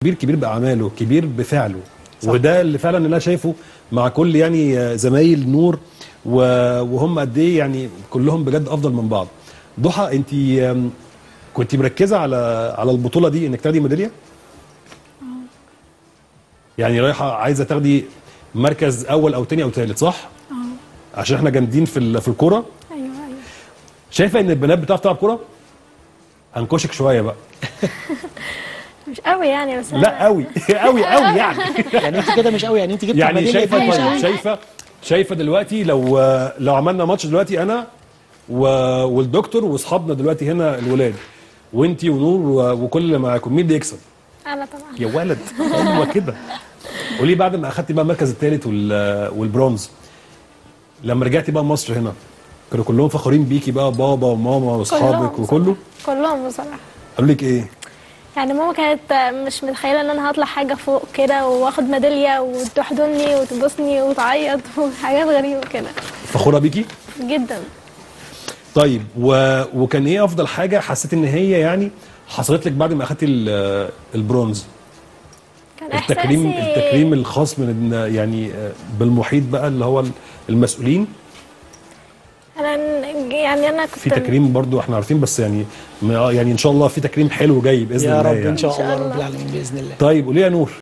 كبير كبير باعماله كبير بفعله وده اللي فعلا اللي انا شايفه مع كل يعني آه، زمايل نور و- وهم قد ايه يعني كلهم بجد افضل من بعض ضحى انت آم، كنت مركزه على على البطوله دي انك تاخدي ميداليه يعني رايحه عايزه تاخدي مركز اول او تاني او تالت صح عشان احنا جامدين في ال- في الكوره ايوه ايوه شايفه ان البنات بتعرف تلعب كوره هنكشك شويه بقى مش قوي يعني بس لا قوي قوي قوي يعني يعني انت كده مش قوي يعني انت جبت يعني ميدالية شايفه دي مش طيب قوي. شايفه شايفه دلوقتي لو لو عملنا ماتش دلوقتي انا و... والدكتور واصحابنا دلوقتي هنا الولاد وانتي ونور و... وكل اللي معاكم مين اللي يكسب؟ انا طبعا يا ولد ايوه كده قولي بعد ما اخدتي بقى المركز الثالث وال... والبرونز لما رجعتي بقى مصر هنا كانوا كلهم فخورين بيكي بقى بابا وماما واصحابك كلهم وكله بصراحة. كلهم بصراحه قالوا لك ايه؟ يعني ماما كانت مش متخيله ان انا هطلع حاجه فوق كده واخد ميداليه وتحضني وتبوسني وتعيط وحاجات غريبه كده فخوره بيكي؟ جدا طيب و... وكان ايه افضل حاجه حسيت ان هي يعني حصلت لك بعد ما اخدتي ال- البرونز كان التكريم احساسي التكريم الخاص من يعني آه، بالمحيط بقى اللي هو المسؤولين انا يعني انا كنت في تكريم برضو احنا عارفين بس يعني ما- يعني ان شاء الله في تكريم حلو جاي باذن يا الله رب يعني. ان شاء إن شاء الله رب الله. العالمين باذن الله طيب قولي يا نور